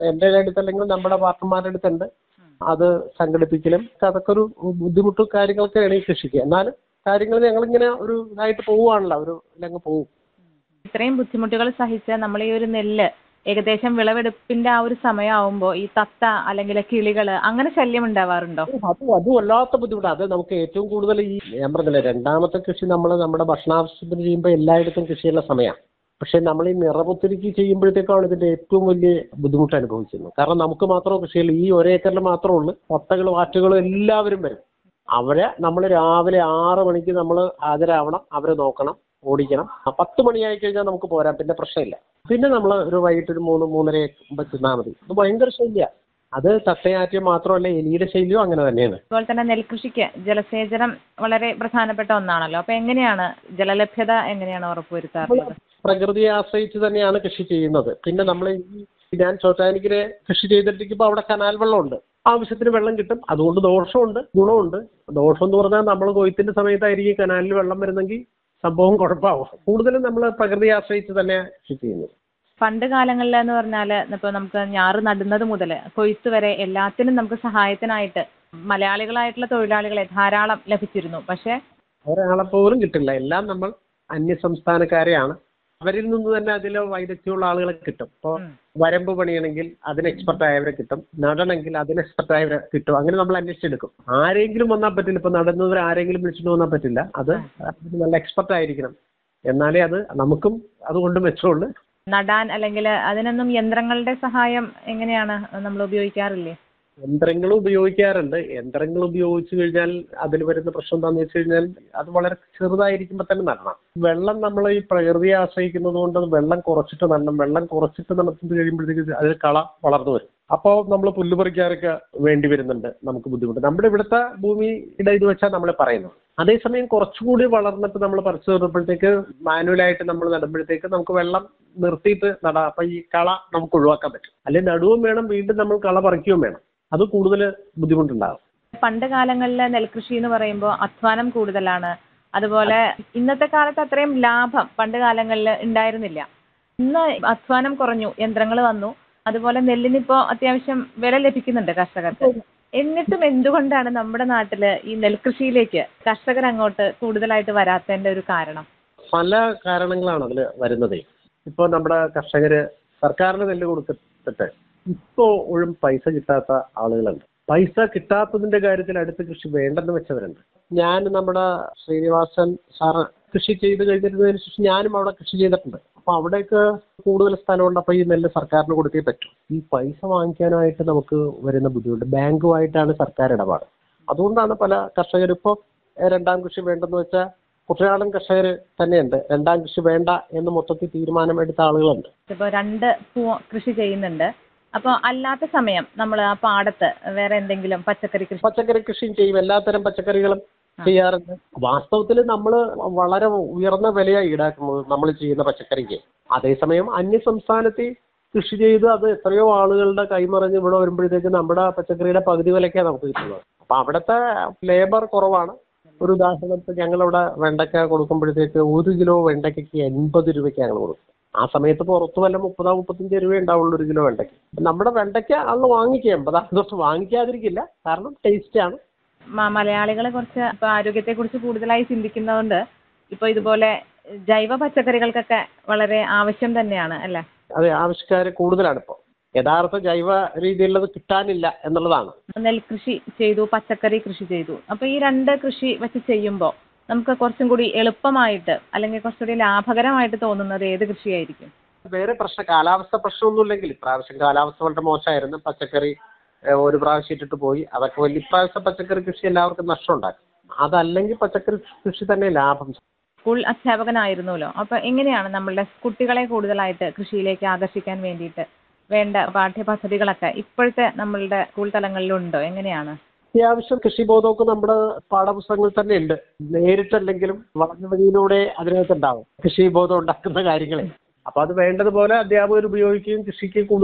എന്റെ അടുത്തല്ലെങ്കിൽ നമ്മുടെ പാർട്ട്ണർമാരുടെ അടുത്തുണ്ട് അത് സംഘടിപ്പിക്കലും അതൊക്കെ ഒരു ബുദ്ധിമുട്ടും കാര്യങ്ങളൊക്കെയാണ് ഈ കൃഷിക്ക് എന്നാലും കാര്യങ്ങൾ ഞങ്ങളിങ്ങനെ ഒരു ഇതായിട്ട് പോവുകയാണല്ലോ ഒരു ഇതിലങ്ങ് പോവും ഇത്രയും ബുദ്ധിമുട്ടുകൾ സഹിച്ച് നമ്മൾ ഈ ഒരു നെല്ല് ഏകദേശം വിളവെടുപ്പിന്റെ ആ ഒരു സമയമാവുമ്പോൾ ഈ തത്ത അല്ലെങ്കിൽ കിളികള് അങ്ങനെ ശല്യം ഉണ്ടാവാറുണ്ടോ അത് അത് വല്ലാത്ത ബുദ്ധിമുട്ടാണ് അത് നമുക്ക് ഏറ്റവും കൂടുതൽ ഈ ഞാൻ പറഞ്ഞില്ലേ രണ്ടാമത്തെ കൃഷി നമ്മൾ നമ്മുടെ ഭക്ഷണാവശ്യത്തിന് ചെയ്യുമ്പോൾ എല്ലായിടത്തും കൃഷിയുള്ള സമയമാണ് പക്ഷെ നമ്മൾ ഈ നിറപുത്തിരിക്ക് ചെയ്യുമ്പോഴത്തേക്കാണ് ഇതിന്റെ ഏറ്റവും വലിയ ബുദ്ധിമുട്ട് അനുഭവിക്കുന്നത് കാരണം നമുക്ക് മാത്രമേ കൃഷിയുള്ളൂ ഈ ഒരേക്കറിൽ മാത്രമേ ഉള്ളൂ തത്തകളും ആറ്റുകളും എല്ലാവരും വരും അവരെ നമ്മൾ രാവിലെ ആറ് മണിക്ക് നമ്മൾ ഹാജരാവണം അവരെ നോക്കണം ഓടിക്കണം ആ പത്ത് മണിയായി കഴിഞ്ഞാൽ നമുക്ക് പോരാം പിന്നെ പ്രശ്നമില്ല പിന്നെ നമ്മൾ ഒരു വൈകിട്ട് ഒരു മൂന്ന് മൂന്നര ആകുമ്പോൾ ചെന്നാൽ മതി ഇത് ഭയങ്കര ശല്യ അത് തത്തയാറ്റിയം മാത്രമല്ല എലിയുടെ ശല്യവും അങ്ങനെ തന്നെയാണ് അതുപോലെ തന്നെ നെൽകൃഷിക്ക് ജലസേചനം വളരെ പ്രധാനപ്പെട്ട ഒന്നാണല്ലോ അപ്പൊ എങ്ങനെയാണ് ജലലഭ്യത എങ്ങനെയാണ് ഉറപ്പുവരുത്താറുള്ളത് പ്രകൃതിയെ ആശ്രയിച്ച് തന്നെയാണ് കൃഷി ചെയ്യുന്നത് പിന്നെ നമ്മൾ ഈ ഞാൻ ചോറ്റാനിക്കരെ കൃഷി ചെയ്തിട്ടിരിക്കുമ്പോൾ അവിടെ കനാൽ വെള്ളമുണ്ട് ആവശ്യത്തിന് വെള്ളം കിട്ടും അതുകൊണ്ട് ദോഷമുണ്ട് ഗുണമുണ്ട് ദോഷം എന്ന് പറഞ്ഞാൽ നമ്മൾ കൊയ്ത്തിന്റെ സമയത്തായിരിക്കും കനാലിൽ വെള്ളം വരുന്നെങ്കിൽ സംഭവം കുഴപ്പമാവും കൂടുതലും നമ്മൾ പ്രകൃതിയെ ആശ്രയിച്ച് തന്നെ കൃഷി ചെയ്യുന്നത് പണ്ട് കാലങ്ങളിൽ എന്ന് പറഞ്ഞാൽ ഇപ്പൊ നമുക്ക് ഞാറ് നടുന്നത് മുതൽ കൊയ്ത്ത് വരെ എല്ലാത്തിനും നമുക്ക് സഹായത്തിനായിട്ട് മലയാളികളായിട്ടുള്ള തൊഴിലാളികളെ ധാരാളം ലഭിച്ചിരുന്നു പക്ഷെ ഒരാളെ പോലും കിട്ടില്ല എല്ലാം നമ്മൾ അന്യ സംസ്ഥാനക്കാരെയാണ് അവരിൽ നിന്ന് തന്നെ അതിൽ വൈദഗ്ധ്യമുള്ള ആളുകളെ കിട്ടും ഇപ്പോൾ ഉം. വരമ്പ് പണിയണമെങ്കിൽ അതിന് എക്സ്പെർട്ട് ആയവരെ കിട്ടും നടണമെങ്കിൽ അതിന് എക്സ്പെർട്ട് ആയവരെ കിട്ടും അങ്ങനെ നമ്മൾ അന്വേഷിച്ചെടുക്കും ആരെങ്കിലും വന്നാൽ പറ്റില്ല ഇപ്പൊ നടന്നവർ ആരെങ്കിലും വിളിച്ചിട്ട് വന്നാൽ പറ്റില്ല അത് അതിന് നല്ല എക്സ്പെർട്ട് ആയിരിക്കണം എന്നാലേ അത് നമുക്കും അതുകൊണ്ട് മെച്ചമുള്ളൂ നടാൻ അല്ലെങ്കിൽ അതിനൊന്നും യന്ത്രങ്ങളുടെ സഹായം എങ്ങനെയാണ് നമ്മൾ ഉപയോഗിക്കാറില്ലേ യന്ത്രങ്ങൾ ഉപയോഗിക്കാറുണ്ട് യന്ത്രങ്ങൾ ഉപയോഗിച്ചു കഴിഞ്ഞാൽ അതിൽ വരുന്ന പ്രശ്നം എന്താണെന്ന് വെച്ച് കഴിഞ്ഞാൽ അത് വളരെ ചെറുതായിരിക്കുമ്പോൾ തന്നെ നടണം വെള്ളം നമ്മൾ ഈ പ്രകൃതിയെ ആശ്രയിക്കുന്നത് കൊണ്ട് അത് വെള്ളം കുറച്ചിട്ട് നടണം വെള്ളം കുറച്ചിട്ട് നടത്തുന്നത് കഴിയുമ്പോഴത്തേക്ക് അതിൽ കള വളർന്നു വരും അപ്പോൾ നമ്മൾ പുല്ല് പറിക്കാനൊക്കെ വേണ്ടി വരുന്നുണ്ട് നമുക്ക് ബുദ്ധിമുട്ട് നമ്മുടെ ഇവിടുത്തെ ഭൂമിയുടെ ഇത് വെച്ചാൽ നമ്മൾ പറയുന്നത് അതേസമയം കുറച്ചുകൂടി വളർന്നിട്ട് നമ്മൾ പറിച്ചു വരുമ്പോഴത്തേക്ക് മാനുവലായിട്ട് നമ്മൾ നടുമ്പോഴത്തേക്ക് നമുക്ക് വെള്ളം നിർത്തിയിട്ട് നടാം അപ്പൊ ഈ കള നമുക്ക് ഒഴിവാക്കാൻ പറ്റും അല്ലെങ്കിൽ നടുവും വേണം വീണ്ടും നമ്മൾ കള പറിക്കുകയും വേണം അത് കൂടുതൽ ബുദ്ധിമുട്ടുണ്ടാകും പണ്ട് കാലങ്ങളിൽ നെൽകൃഷി എന്ന് പറയുമ്പോൾ അധ്വാനം കൂടുതലാണ് അതുപോലെ ഇന്നത്തെ കാലത്ത് അത്രയും ലാഭം പണ്ട് കാലങ്ങളിൽ ഉണ്ടായിരുന്നില്ല ഇന്ന് അധ്വാനം കുറഞ്ഞു യന്ത്രങ്ങൾ വന്നു അതുപോലെ നെല്ലിനിപ്പോ അത്യാവശ്യം വില ലഭിക്കുന്നുണ്ട് കർഷകർക്ക് എന്നിട്ടും എന്തുകൊണ്ടാണ് നമ്മുടെ നാട്ടില് ഈ നെൽകൃഷിയിലേക്ക് കർഷകർ അങ്ങോട്ട് കൂടുതലായിട്ട് വരാത്തതിന്റെ ഒരു കാരണം പല കാരണങ്ങളാണ് അതിൽ വരുന്നത് ഇപ്പോൾ നമ്മുടെ കർഷകര് സർക്കാരിന് നെല്ല് കൊടുത്തിട്ട് ഇപ്പോഴും പൈസ കിട്ടാത്ത ആളുകളുണ്ട് പൈസ കിട്ടാത്തതിന്റെ കാര്യത്തിൽ അടുത്ത കൃഷി വേണ്ടെന്ന് വെച്ചവരുണ്ട് ഞാൻ നമ്മുടെ ശ്രീനിവാസൻ സാറ് കൃഷി ചെയ്ത് കഴിഞ്ഞിരുന്നതിന് ശേഷം ഞാനും അവിടെ കൃഷി ചെയ്തിട്ടുണ്ട് അപ്പൊ അവിടേക്ക് കൂടുതൽ സ്ഥലമുണ്ട് അപ്പൊ ഈ നെല്ല് സർക്കാരിന് കൊടുത്തേ പറ്റൂ ഈ പൈസ വാങ്ങിക്കാനായിട്ട് നമുക്ക് വരുന്ന ബുദ്ധിമുട്ട് ബാങ്കുമായിട്ടാണ് സർക്കാർ ഇടപാട് അതുകൊണ്ടാണ് പല കർഷകരും ഇപ്പോൾ രണ്ടാം കൃഷി വേണ്ടെന്ന് വെച്ചാൽ കുട്ടനാടൻ കർഷകർ തന്നെയുണ്ട് രണ്ടാം കൃഷി വേണ്ട എന്ന് മൊത്തത്തിൽ തീരുമാനമെടുത്ത ആളുകളുണ്ട് ഇപ്പൊ രണ്ട് പൂ കൃഷി ചെയ്യുന്നുണ്ട് അപ്പോൾ അല്ലാത്ത സമയം നമ്മൾ ആ പാടത്ത് വേറെ എന്തെങ്കിലും പച്ചക്കറി കൃഷി പച്ചക്കറി കൃഷിയും ചെയ്യും എല്ലാത്തരം പച്ചക്കറികളും ചെയ്യാറുണ്ട് വാസ്തവത്തിൽ നമ്മൾ വളരെ ഉയർന്ന വിലയാണ് ഈടാക്കുന്നത് നമ്മൾ ചെയ്യുന്ന പച്ചക്കറിക്ക് അതേസമയം അന്യ സംസ്ഥാനത്ത് കൃഷി ചെയ്ത് അത് എത്രയോ ആളുകളുടെ കൈമറിഞ്ഞ് ഇവിടെ വരുമ്പോഴത്തേക്ക് നമ്മുടെ പച്ചക്കറിയുടെ പകുതി വിലയ്ക്കാണ് നമുക്ക് കിട്ടുന്നത് അപ്പൊ അവിടുത്തെ ലേബർ കുറവാണ് ഒരു ഉദാഹരണത്തിന് ഞങ്ങളിവിടെ വെണ്ടയ്ക്ക കൊടുക്കുമ്പോഴത്തേക്ക് ഒരു കിലോ വെണ്ടയ്ക്കയ്ക്ക് എൺപത് രൂപയ്ക്ക് ഞങ്ങൾ കൊടുക്കും ആ സമയത്ത് പുറത്ത് വല്ല മുപ്പതോ മുപ്പത്തഞ്ച് രൂപ ഉണ്ടാവുള്ളൂ ഒരു കിലോ വെണ്ടയ്ക്ക് നമ്മുടെ വെണ്ടയ്ക്ക ആള് വാങ്ങിക്കുക എൺപതാം തൊട്ട് വാങ്ങിക്കാതിരിക്കില്ല കാരണം ടേസ്റ്റ് ആണ് മ- മലയാളികളെ കുറച്ച് ഇപ്പൊ ആരോഗ്യത്തെ കുറിച്ച് കൂടുതലായി ചിന്തിക്കുന്നതുകൊണ്ട് ഇപ്പൊ ഇതുപോലെ ജൈവ പച്ചക്കറികൾക്കൊക്കെ വളരെ ആവശ്യം തന്നെയാണ് അല്ലെ അത് ആവശ്യക്കാർ കൂടുതലാണ് ഇപ്പോൾ യഥാർത്ഥ ജൈവ രീതിയിലുള്ളത് കിട്ടാനില്ല എന്നുള്ളതാണ് നെൽകൃഷി ചെയ്തു പച്ചക്കറി കൃഷി ചെയ്തു അപ്പൊ ഈ രണ്ട് കൃഷി വെച്ച് ചെയ്യുമ്പോൾ നമുക്ക് കുറച്ചും കൂടി എളുപ്പമായിട്ട് അല്ലെങ്കിൽ കുറച്ചുകൂടി ലാഭകരമായിട്ട് തോന്നുന്നത് ഏത് കൃഷിയായിരിക്കും വേറെ പ്രശ്നം കാലാവസ്ഥ പ്രശ്നമൊന്നുമില്ലെങ്കിൽ ഇപ്രാവശ്യം കാലാവസ്ഥ വളരെ മോശമായിരുന്നു പച്ചക്കറി ഏഹ്, ഒരു പ്രാവശ്യം ഇട്ടിട്ട് പോയി അതൊക്കെ വലിയ ഇപ്രാവശ്യം പച്ചക്കറി കൃഷി എല്ലാവർക്കും നഷ്ടം ഉണ്ടാക്കും അതല്ലെങ്കിൽ പച്ചക്കറി കൃഷി തന്നെ ലാഭം സ്കൂൾ അധ്യാപകനായിരുന്നല്ലോ അപ്പൊ എങ്ങനെയാണ് നമ്മളുടെ കുട്ടികളെ കൂടുതലായിട്ട് കൃഷിയിലേക്ക് ആകർഷിക്കാൻ വേണ്ടിയിട്ട് വേണ്ട പാഠ്യപദ്ധതികളൊക്കെ ഇപ്പോഴത്തെ നമ്മളുടെ സ്കൂൾ തലങ്ങളിലുണ്ടോ എങ്ങനെയാണ് അത്യാവശ്യം കൃഷിബോധമൊക്കെ നമ്മുടെ പാഠപുസ്തകങ്ങളിൽ തന്നെ ഉണ്ട് നേരിട്ടല്ലെങ്കിലും വളഞ്ഞ വഴിയിലൂടെ അതിനകത്ത് ഉണ്ടാവും കൃഷിബോധം ഉണ്ടാക്കുന്ന കാര്യങ്ങളെ അപ്പൊ അത് വേണ്ടതുപോലെ അധ്യാപകർ ഉപയോഗിക്കുകയും കൃഷിക്ക് കൂടുതൽ